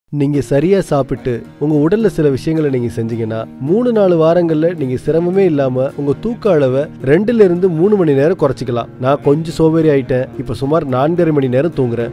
நீங்க சரியா சாப்பிட்டு உங்க உடல்ல சில விஷயங்களை நீங்க செஞ்சீங்கன்னா மூணு நாலு வாரங்கள்ல நீங்க சிரமமே இல்லாம உங்க தூக்க அளவை ரெண்டுல இருந்து மூணு மணி நேரம் குறைச்சிக்கலாம் நான் கொஞ்சம் சோம்பேறி ஆயிட்டேன் இப்ப சுமார் நான்கரை மணி நேரம் தூங்குறேன்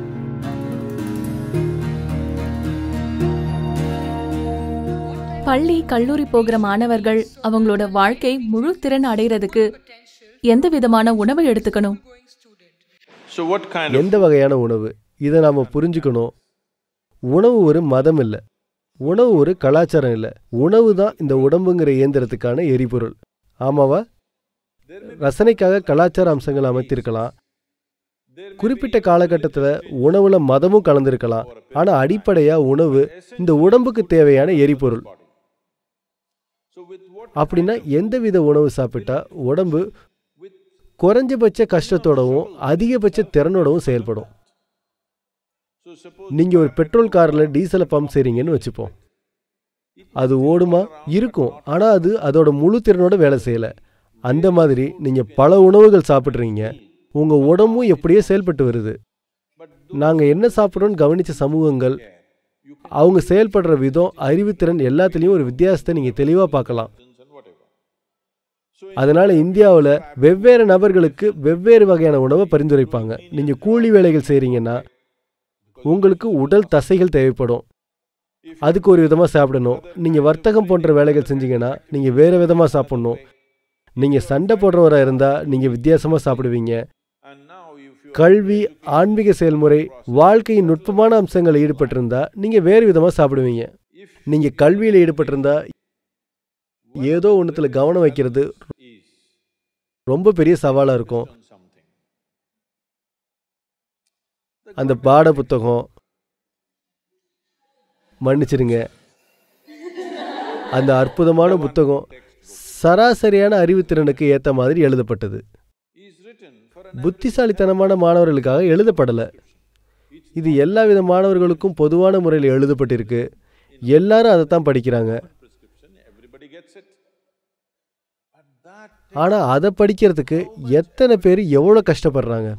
பள்ளி கல்லூரி போகிற மாணவர்கள் அவங்களோட வாழ்க்கை முழு திறன் அடைகிறதுக்கு எந்த விதமான உணவை எடுத்துக்கணும் So, what kind of எந்த வகையான உணவு இதை நாம புரிஞ்சுக்கணும் உணவு ஒரு மதம் இல்லை உணவு ஒரு கலாச்சாரம் இல்லை உணவு தான் இந்த உடம்புங்கிற இயந்திரத்துக்கான எரிபொருள் ஆமாவா ரசனைக்காக கலாச்சார அம்சங்கள் அமைத்திருக்கலாம் குறிப்பிட்ட காலகட்டத்தில் உணவுல மதமும் கலந்திருக்கலாம் ஆனா அடிப்படையா உணவு இந்த உடம்புக்கு தேவையான எரிபொருள் So, with what அப்படின்னா எந்தவித உணவு சாப்பிட்டா உடம்பு குறைஞ்சபட்ச கஷ்டத்தோடவும் அதிகபட்ச திறனோடவும் செயல்படும் so suppose நீங்க ஒரு பெட்ரோல் கார்ல டீசலை பம்ப் செய்றீங்கன்னு வச்சுப்போம் அது ஓடுமா இருக்கும் ஆனா அது அதோட முழு திறனோட வேலை செய்யல அந்த மாதிரி நீங்க பல உணவுகள் சாப்பிட்றீங்க உங்க உடம்பும் எப்படியே செயல்பட்டு வருது நாங்க என்ன சாப்பிட்றோம்னு கவனிச்ச சமூகங்கள் அவங்க செயல்படுற விதம் அறிவுத்திறன் எல்லாத்துலேயும் ஒரு வித்தியாசத்தை நீங்க தெளிவா பார்க்கலாம் and whatever. அதனால இந்தியாவில் வெவ்வேறு நபர்களுக்கு வெவ்வேறு வகையான உணவை பரிந்துரைப்பாங்க நீங்க கூலி வேலைகள் செய்றீங்கன்னா உங்களுக்கு உடல் தசைகள் தேவைப்படும் அதுக்கு ஒரு விதமாக சாப்பிடணும் நீங்கள் வர்த்தகம் போன்ற வேலைகள் செஞ்சீங்கன்னா நீங்கள் வேறு விதமாக சாப்பிடணும் நீங்கள் சண்டை போடுறவராக இருந்தால் நீங்கள் வித்தியாசமாக சாப்பிடுவீங்க And now, if you கல்வி ஆன்மீக செயல்முறை வாழ்க்கையின் நுட்பமான அம்சங்களில் ஈடுபட்டிருந்தா நீங்கள் வேறு விதமாக சாப்பிடுவீங்க நீங்கள் கல்வியில் ஈடுபட்டிருந்தா ஏதோ ஒன்றுத்தில் கவனம் வைக்கிறது is ரொம்ப பெரிய சவாலாக இருக்கும் on something, அந்த பாட புத்தகம் மன்னிச்சிடுங்க அந்த அற்புதமான புத்தகம் சராசரியான அறிவுத்திறனுக்கு ஏற்ற மாதிரி எழுதப்பட்டது is written for an புத்திசாலித்தனமான மாணவர்களுக்காக எழுதப்படலை இது எல்லா வித மாணவர்களுக்கும் பொதுவான முறையில் எழுதப்பட்டிருக்கு எல்லாரும் அதை தான் படிக்கிறாங்க prescription, everybody gets it. But that ஆனால் அதை படிக்கிறதுக்கு எத்தனை பேர் எவ்வளோ கஷ்டப்படுறாங்க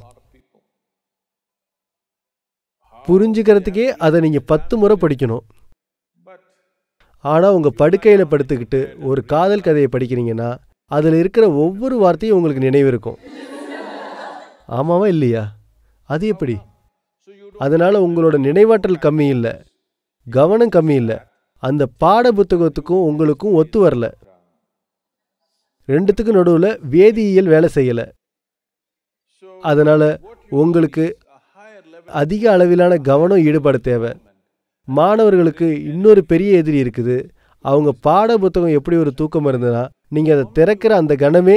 புரிஞ்சுக்கிறதுக்கே அதை நீங்கள் பத்து முறை படிக்கணும் but ஆனால் உங்கள் படுக்கையில் படுத்துக்கிட்டு ஒரு காதல் கதையை படிக்கிறீங்கன்னா அதில் இருக்கிற ஒவ்வொரு வார்த்தையும் உங்களுக்கு நினைவு இருக்கும் ஆமாவா இல்லையா அது எப்படி so you அதனால் உங்களோட நினைவாற்றல் கம்மி இல்லை கவனம் கம்மி இல்லை அந்த பாட புத்தகத்துக்கும் உங்களுக்கும் ஒத்து வரல ரெண்டுத்துக்கும் நடுவில் வேதியியல் வேலை செய்யலை so அதனால் உங்களுக்கு a higher level அதிக அளவிலான கவனம் ஈடுபாடு தேவை மாணவர்களுக்கு இன்னொரு பெரிய எதிரி இருக்குது அவங்க பாட புத்தகம் எப்படி ஒரு தூக்கம் இருந்ததுன்னா நீங்கள் அதை திறக்கிற அந்த கணமே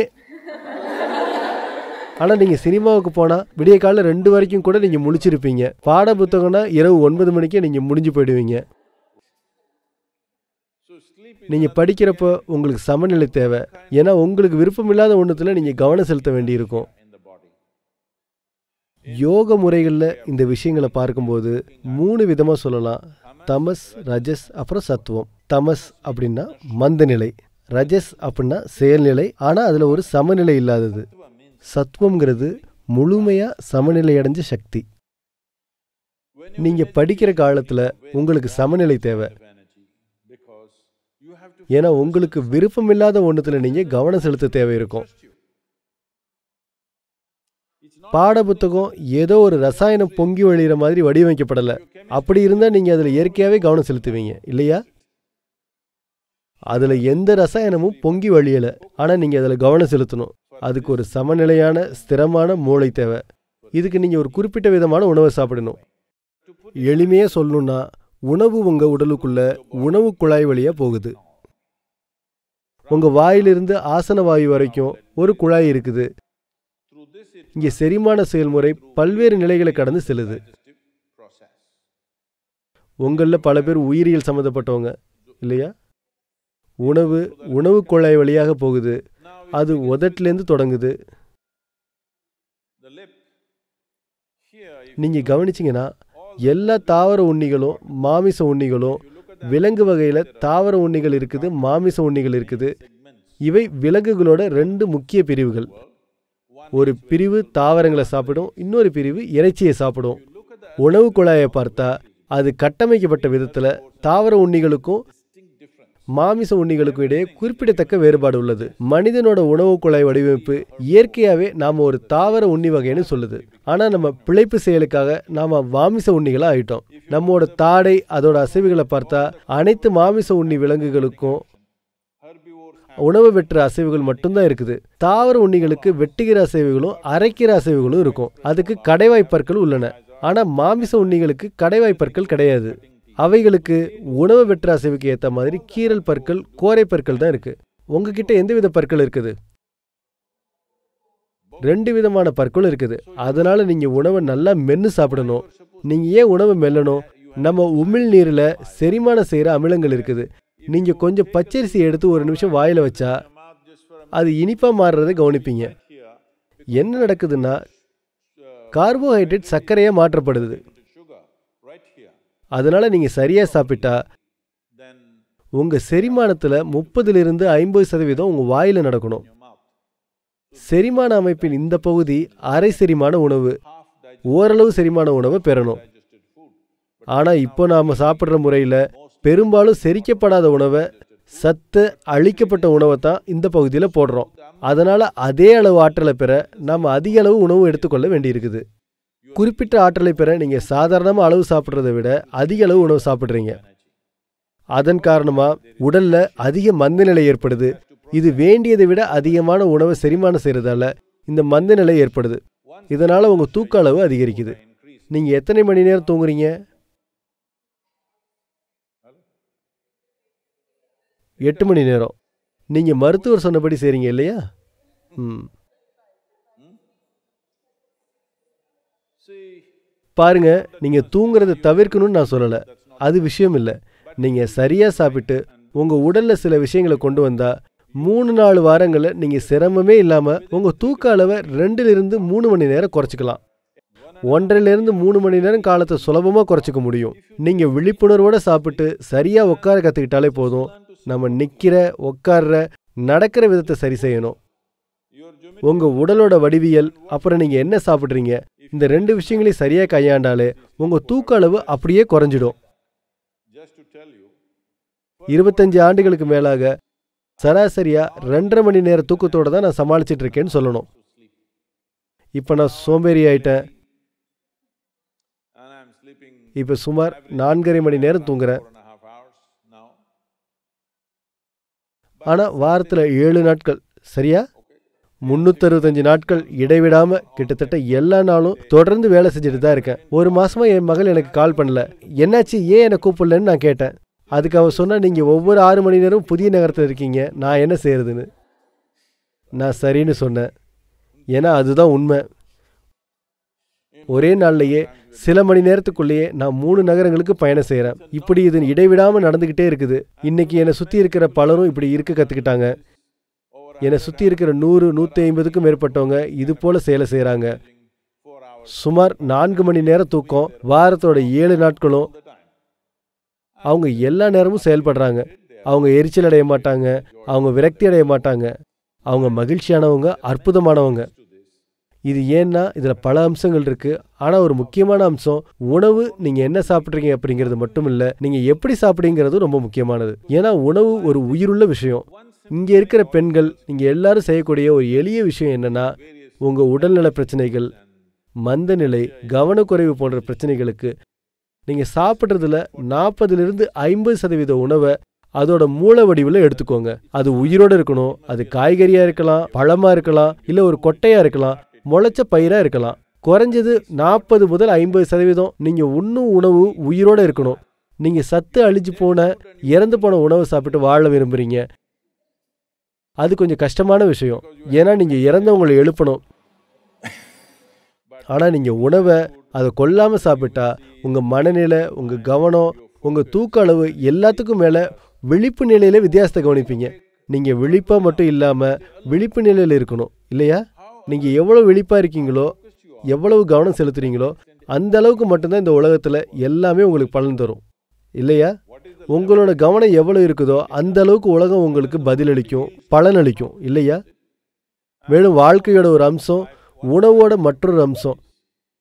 ஆனால் நீங்கள் சினிமாவுக்கு போனால் விடிய காலைல ரெண்டு வரைக்கும் கூட நீங்கள் முழிச்சிருப்பீங்க பாட புத்தகம்னா இரவு ஒன்பது மணிக்கே நீங்கள் முடிஞ்சு போயிடுவீங்க so sleep நீங்கள் படிக்கிறப்போ உங்களுக்கு சமநிலை தேவை ஏன்னா உங்களுக்கு விருப்பமில்லாத ஒன்றுத்தில் நீங்கள் கவனம் செலுத்த வேண்டியிருக்கும் in the body. யோக முறைகளில் இந்த விஷயங்களை பார்க்கும்போது மூணு விதமாக சொல்லலாம் தமஸ் ரஜஸ் அப்புறம் சத்துவம் தமஸ் அப்படின்னா மந்தநிலை ரஜஸ் அப்படின்னா செயல்நிலை ஆனால் அதில் ஒரு சமநிலை இல்லாதது சத்துவம்ங்கிறது முழுமையாக சமநிலை அடைஞ்ச சக்தி நீங்கள் படிக்கிற காலத்தில் உங்களுக்கு சமநிலை தேவை of energy because you have to ஏன்னா உங்களுக்கு விருப்பமில்லாத ஒன்றுத்தில் நீங்கள் கவனம் செலுத்த தேவை இருக்கும் பாட புத்தகம் ஏதோ ஒரு ரசாயனம் பொங்கி வழிகிற மாதிரி வடிவமைக்கப்படலை அப்படி இருந்தால் நீங்கள் அதில் இயற்கையாகவே கவனம் செலுத்துவீங்க இல்லையா அதில் எந்த ரசாயனமும் பொங்கி வழியலை ஆனால் நீங்கள் அதில் கவனம் செலுத்தணும் அதுக்கு ஒரு சமநிலையான ஸ்திரமான மூளை தேவை இதுக்கு நீங்கள் ஒரு குறிப்பிட்ட விதமான உணவை சாப்பிடணும் எளிமையாக சொல்லணும்னா உணவு உங்கள் உடலுக்குள்ள உணவு குழாய் வழியாக போகுது உங்கள் வாயிலிருந்து ஆசன வாயு வரைக்கும் ஒரு குழாய் இருக்குது through this it இங்கே செரிமான செயல்முறை பல்வேறு நிலைகளை கடந்து செல்லுது digestive process. உங்களில் பல பேர் உயிரியல் சம்மந்தப்பட்டவங்க இல்லையா உணவு உணவு குழாய் வழியாக போகுது Now அது உதட்டிலேருந்து தொடங்குது the lip here if நீங்கள் கவனிச்சிங்கன்னா எல்லா தாவர உண்ணிகளும் மாமிச உண்ணிகளும் விலங்கு வகையில் தாவர உண்ணிகள் இருக்குது மாமிச உண்ணிகள் இருக்குது இவை விலங்குகளோட ரெண்டு முக்கிய பிரிவுகள் ஒரு பிரிவு தாவரங்களை சாப்பிடும் இன்னொரு பிரிவு இறைச்சியை சாப்பிடும் உணவு குழாயை பார்த்தா அது கட்டமைக்கப்பட்ட விதத்துல தாவர உண்ணிகளுக்கும் மாமிச உண்ணிகளுக்கும் இடையே குறிப்பிடத்தக்க வேறுபாடு உள்ளது மனிதனோட உணவு குழாய் வடிவமைப்பு இயற்கையாவே நாம ஒரு தாவர உண்ணி வகைன்னு சொல்லுது ஆனா நம்ம பிழைப்பு செயலுக்காக நாம மாமிச உண்ணிகளா ஆயிட்டோம் நம்மோட தாடை அதோட அசைவுகளை பார்த்தா அனைத்து மாமிச உண்ணி விலங்குகளுக்கும் உணவு வெட்டுற அசைவுகள் மட்டும்தான் இருக்குது தாவர உண்ணிகளுக்கு வெட்டுகிற அசைவுகளும் அரைக்கிற அசைவுகளும் இருக்கும் அதுக்கு கடைவாய்ப்பற்கள் உள்ளன ஆனா மாமிச உண்ணிகளுக்கு கடைவாய்ப்பற்கள் கிடையாது அவைகளுக்கு உணவு வெட்டுற அசைவுக்கு ஏத்த மாதிரி கீரல் பற்கள் கோரை பற்கள் தான் இருக்கு உங்ககிட்ட எந்த வித பற்கள் இருக்குது ரெண்டு விதமான பற்கள் இருக்குது அதனால நீங்க உணவை நல்லா மென்னு சாப்பிடணும் நீங்க ஏன் உணவை மெல்லணும் நம்ம உமிழ் நீர்ல செரிமானம் செய்யற அமிலங்கள் இருக்குது நீங்க கொஞ்சம் பச்சரிசி எடுத்து ஒரு நிமிஷம் வாயில வச்சா அது இனிப்பா மாறுறதை கவனிப்பீங்க என்ன நடக்குதுன்னா கார்போஹைட்ரேட் சர்க்கரையா மாற்றப்படுது sugar right here, அதனால நீங்க சரியா சாப்பிட்டா then உங்க செரிமானத்துல முப்பதிலிருந்து ஐம்பது சதவீதம் உங்க வாயில நடக்கணும் your mouth. செரிமான அமைப்பின் இந்த பகுதி அரை செரிமான உணவு Half digested ஓரளவு செரிமான உணவை பெறணும் food. ஆனா இப்போ நாம சாப்பிட்ற முறையில பெரும்பாலும் செரிக்கப்படாத உணவை சத்து அழிக்கப்பட்ட உணவை தான் இந்த பகுதியில போடுறோம் அதனால அதே அளவு ஆற்றலை பெற நாம அதிக அளவு உணவு எடுத்துக்கொள்ள வேண்டியிருக்குது குறிப்பிட்ட ஆற்றலை பெற நீங்க சாதாரணமா அளவு சாப்பிட்றதை விட அதிக அளவு உணவு சாப்பிட்றீங்க அதன் காரணமா உடல்ல அதிக மந்தநிலை ஏற்படுது இது வேண்டியதை விட அதிகமான உணவை செரிமானம் செய்யறதால இந்த மந்தநிலை ஏற்படுது இதனால உங்க தூக்க அளவு அதிகரிக்குது நீங்க எத்தனை மணி நேரம் தூங்குறீங்க எட்டு மணி நேரம் நீங்க மருத்துவர் சொன்னபடி செய்றீங்க இல்லையா ம் See, பாருங்க நீங்க தூங்குறதை தவிர்க்கணும்னு நான் சொல்லல அது விஷயம் இல்லை நீங்க சரியா சாப்பிட்டு உங்க உடல்ல சில விஷயங்களை கொண்டு வந்தா மூணு நாலு வாரங்கள்ல நீங்க சிரமமே இல்லாம உங்க தூக்க அளவை ரெண்டுல இருந்து மூணு மணி நேரம் குறைச்சிக்கலாம் ஒன்றரைல இருந்து மூணு மணி நேரம் காலத்தை சுலபமா குறைச்சிக்க முடியும் நீங்க விழிப்புணர்வோட சாப்பிட்டு சரியா உட்கார கத்துக்கிட்டாலே போதும் நம்ம நிக்கிற உட்கார்ற நடக்கிற விதத்தை சரி செய்யணும் your geometry உங்க உடலோட வடிவியல் அப்புறம் நீங்க என்ன சாப்பிட்றீங்க இந்த ரெண்டு விஷயங்களையும் சரியா கையாண்டாலே உங்க தூக்க அளவு அப்படியே குறைஞ்சிடும் just to tell you, இருபத்தஞ்சு ஆண்டுகளுக்கு மேலாக சராசரியா ரெண்டரை மணி நேர தூக்கத்தோட தான் நான் சமாளிச்சிட்டு இருக்கேன்னு சொல்லணும் இப்போ நான் சோம்பேறி ஆயிட்டேன் and I'm sleeping இப்போ சுமார் நான்கரை மணி நேரம் தூங்குறேன் four and a half hours now. ஆனா வாரத்துல ஏழு நாட்கள் சரியா முன்னூத்தறுபத்தஞ்சு நாட்கள் இடைவிடாம கிட்டத்தட்ட எல்லா நாளும் தொடர்ந்து வேலை செஞ்சுட்டு தான் இருக்கேன் ஒரு மாசமா என் மகள் எனக்கு கால் பண்ணல என்னாச்சு ஏன் என்னை கூப்பிடலன்னு நான் கேட்டேன் அதுக்கு அவ சொன்னா நீங்க ஒவ்வொரு ஆறு மணி நேரம் புதிய நகரத்தில் இருக்கீங்க நான் என்ன செய்யறதுன்னு நான் சரின்னு சொன்னேன் ஏன்னா அதுதான் உண்மை ஒரே நாள்லயே சில மணி நேரத்துக்குள்ளேயே நான் மூணு நகரங்களுக்கு பயணம் செய்கிறேன் இப்படி இது இடைவிடாம நடந்துக்கிட்டே இருக்குது இன்னைக்கு என்னை சுற்றி இருக்கிற பலரும் இப்படி இருக்க கற்றுக்கிட்டாங்க என்னை சுற்றி இருக்கிற நூறு நூற்றி ஐம்பதுக்கும் மேற்பட்டவங்க இது போல செயலை செய்கிறாங்க Four hours சுமார் நான்கு மணி நேரம் தூக்கம் வாரத்தோட ஏழு நாட்களும் all the time. அவங்க எல்லா நேரமும் செயல்படுறாங்க அவங்க எரிச்சல் அடைய மாட்டாங்க அவங்க விரக்தி அடைய மாட்டாங்க அவங்க மகிழ்ச்சியானவங்க அற்புதமானவங்க To this, இது ஏன்னா இதுல பல அம்சங்கள் இருக்கு ஆனா ஒரு முக்கியமான அம்சம் உணவு நீங்க என்ன சாப்பிட்றீங்க அப்படிங்கிறது மட்டும் இல்ல நீங்க எப்படி சாப்பிடுங்கிறது ரொம்ப முக்கியமானது ஏன்னா உணவு ஒரு உயிருள்ள விஷயம் இங்க இருக்கிற பெண்கள் நீங்க எல்லாரும் செய்யக்கூடிய ஒரு எளிய விஷயம் என்னன்னா உங்க உடல்நல பிரச்சனைகள் மந்தநிலை கவனக்குறைவு போன்ற பிரச்சனைகளுக்கு நீங்க சாப்பிட்றதுல நாற்பதுலேருந்து ஐம்பது சதவீத உணவை அதோட மூல வடிவில் எடுத்துக்கோங்க அது உயிரோட இருக்கணும் அது காய்கறியா இருக்கலாம் பழமா இருக்கலாம் இல்ல ஒரு கொட்டையா இருக்கலாம் முளைச்ச பயிரா இருக்கலாம் குறைஞ்சது நாற்பது முதல் ஐம்பது சதவீதம் நீங்க உண்ணும் உணவு உயிரோட இருக்கணும் நீங்க சத்து அழிஞ்சு போன இறந்து போன உணவை சாப்பிட்டு வாழ விரும்புறீங்க அது கொஞ்சம் கஷ்டமான விஷயம் ஏன்னா நீங்க இறந்தவங்களை எழுப்பணும் ஆனா நீங்க உணவை அதை கொல்லாம சாப்பிட்டா உங்க மனநிலை உங்க கவனம் உங்க தூக்க அளவு எல்லாத்துக்கும் மேல விழிப்பு நிலையில வித்தியாசத்தை கவனிப்பீங்க நீங்க விழிப்பா மட்டும் இல்லாம விழிப்பு நிலையில இருக்கணும் இல்லையா நீங்க எவ்வளவு விழிப்பா இருக்கீங்களோ எவ்வளவு கவனம் செலுத்துறீங்களோ அந்த அளவுக்கு மட்டும்தான் இந்த உலகத்துல எல்லாமே உங்களுக்கு பலன் தரும் இல்லையா உங்களோட கவனம் எவ்வளவு இருக்குதோ அந்த அளவுக்கு உலகம் உங்களுக்கு பதிலளிக்கும் பலனளிக்கும் இல்லையா மேலும் வாழ்க்கையோட ஒரு அம்சம் உணவோட மற்றொரு அம்சம்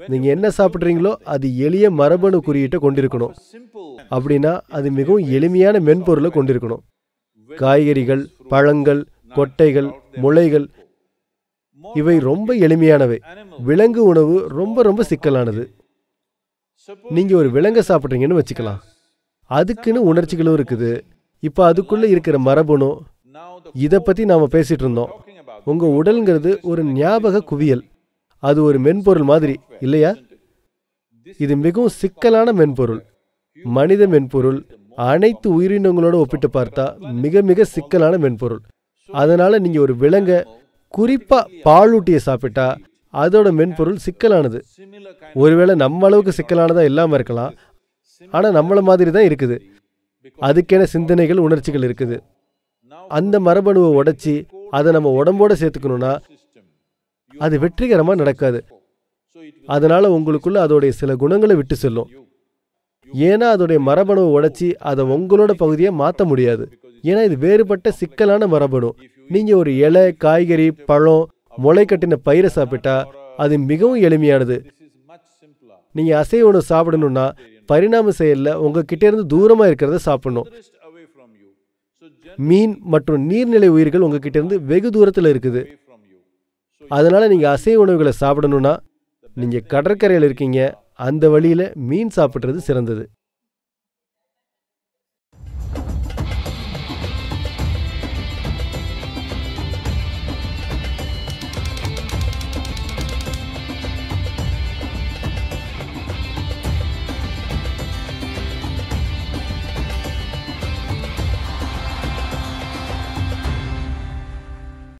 நீங்க என்ன சாப்பிட்றீங்களோ அது எளிய மரபணு குறியீட்டை கொண்டிருக்கணும் simple அப்படின்னா அது மிகவும் எளிமையான மென்பொருளை கொண்டிருக்கணும் காய்கறிகள் பழங்கள் கொட்டைகள் முளைகள் இவை ரொம்ப எளிமையானவை விலங்கு உணவு ரொம்ப ரொம்ப சிக்கலானது நீங்க ஒரு விலங்கை சாப்பிட்றீங்கன்னு வச்சுக்கலாம் அதுக்குன்னு உணர்ச்சிகளும் இருக்குது இப்போ அதுக்குள்ள இருக்கிற மரபணு now the இதை பத்தி நாம பேசிட்டு இருந்தோம் talking about உங்க உடல்ங்கிறது ஒரு ஞாபக குவியல் அது ஒரு மென்பொருள் மாதிரி இல்லையா இது மிகவும் சிக்கலான மென்பொருள் மனித மென்பொருள் அனைத்து உயிரினங்களோட ஒப்பிட்டு பார்த்தா மிக மிக சிக்கலான மென்பொருள் அதனால நீங்க ஒரு விலங்கை குறிப்பா பாலூட்டியை சாப்பிட்டா அதோட மென்பொருள் சிக்கலானது similar kind ஒருவேளை நம்ம அளவுக்கு சிக்கலானதா இல்லாம இருக்கலாம் ஆனா நம்மள மாதிரி தான் இருக்குது அதுக்கென சிந்தனைகள் உணர்ச்சிகள் இருக்குது அந்த மரபணுவை உடைச்சி அதை நம்ம உடம்போட சேர்த்துக்கணும்னா system அது வெற்றிகரமா நடக்காது so it அதனால உங்களுக்குள்ள அதோடைய சில குணங்களை விட்டு செல்லும் ஏன்னா அதோடைய மரபணுவை உடைச்சி அதை உங்களோட பகுதியை மாற்ற முடியாது ஏன்னா இது வேறுபட்ட சிக்கலான மரபணு நீங்க ஒரு இலை காய்கறி பழம் முளை கட்டின பயிரை சாப்பிட்டா அது மிகவும் எளிமையானது this is much simpler நீங்க அசைவ உணவு சாப்பிடணும்னா பரிணாம செயல்ல உங்ககிட்ட இருந்து தூரமா இருக்கிறத சாப்பிடணும் furthest away from you so just மீன் மற்றும் நீர்நிலை உயிர்கள் உங்ககிட்ட இருந்து வெகு தூரத்துல இருக்குது away from you so அதனால நீங்க அசைவ உணவுகளை சாப்பிடணும்னா நீங்க கடற்கரையில் இருக்கீங்க அந்த வழியில மீன் சாப்பிட்றது சிறந்தது